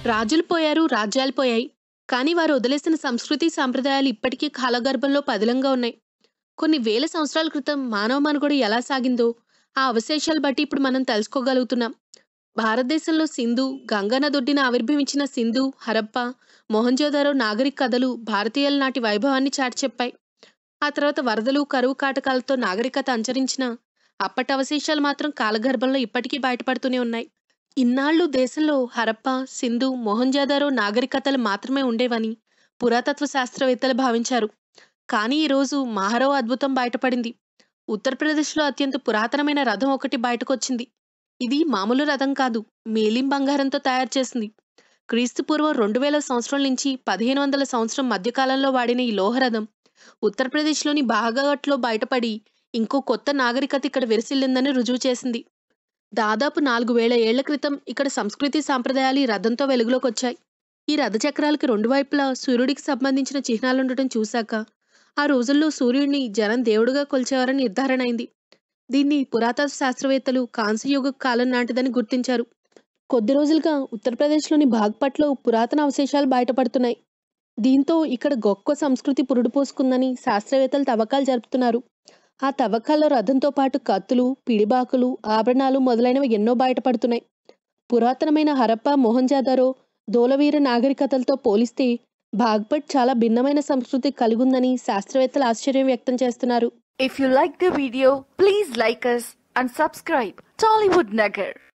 రాజులు పోయారు రాజ్యాలు పోయాయి కానీ వారు వదిలేసిన సంస్కృతి సాంప్రదాయాలు ఇప్పటికీ కాలగర్భంలో పదిలంగా ఉన్నాయి కొన్ని వేల సంవత్సరాల క్రితం మానవ మనుగడ ఎలా సాగిందో ఆ అవశేషాలు బట్టి ఇప్పుడు మనం తెలుసుకోగలుగుతున్నాం భారతదేశంలో సింధు గంగా నదొడ్డిన ఆవిర్భవించిన సింధు హరప్ప మొహంజోదారో నాగరిక కథలు భారతీయుల నాటి వైభవాన్ని చాటి చెప్పాయి ఆ తర్వాత వరదలు కరువు కాటకాలతో నాగరికత అంచరించిన అప్పటి అవశేషాలు మాత్రం కాలగర్భంలో ఇప్పటికీ బయటపడుతూనే ఉన్నాయి ఇన్నాళ్ళు దేశంలో హరప్ప సింధు మొహంజాదారో నాగరికతలు మాత్రమే ఉండేవని పురాతత్వ శాస్త్రవేత్తలు భావించారు కానీ ఈరోజు మహారో అద్భుతం బయటపడింది ఉత్తరప్రదేశ్లో అత్యంత పురాతనమైన రథం ఒకటి బయటకొచ్చింది ఇది మామూలు రథం కాదు మేలిం బంగారంతో తయారు చేసింది క్రీస్తు పూర్వం రెండు వేల సంవత్సరం నుంచి పదిహేను వందల సంవత్సరం మధ్యకాలంలో వాడిన ఈ లోహరథం ఉత్తరప్రదేశ్లోని బాగాఘట్లో బయటపడి ఇంకో కొత్త నాగరికత ఇక్కడ విరసిల్లిందని రుజువు చేసింది దాదాపు నాలుగు వేల ఏళ్ల క్రితం ఇక్కడ సంస్కృతి సాంప్రదాయాలు ఈ రథంతో వెలుగులోకి వచ్చాయి ఈ రథ చక్రాలకి రెండు వైపులా సూర్యుడికి సంబంధించిన చిహ్నాలుండటం చూశాక ఆ రోజుల్లో సూర్యుడిని జనం దేవుడుగా కొలిచేవారని నిర్ధారణ అయింది దీన్ని పురాతత్వ శాస్త్రవేత్తలు కాంస్యయుగ కాలం నాటిదని గుర్తించారు కొద్ది రోజులుగా ఉత్తరప్రదేశ్లోని బాగ్పట్లో పురాతన అవశేషాలు బయటపడుతున్నాయి దీంతో ఇక్కడ గొప్ప సంస్కృతి పురుడు పోసుకుందని శాస్త్రవేత్తలు తవ్వకాలు జరుపుతున్నారు ఆ తవ్వకాల్లో రథంతో పాటు కత్తులు పిడిబాకులు ఆభరణాలు మొదలైనవి ఎన్నో బయటపడుతున్నాయి పురాతనమైన హరప్ప మొహంజాదారో దోలవీర నాగరికతలతో పోలిస్తే బాగ్పట్ చాలా భిన్నమైన సంస్కృతి కలిగి ఉందని శాస్త్రవేత్తలు ఆశ్చర్యం వ్యక్తం చేస్తున్నారు If you like the video, please like us and subscribe. Tollywood Nagar.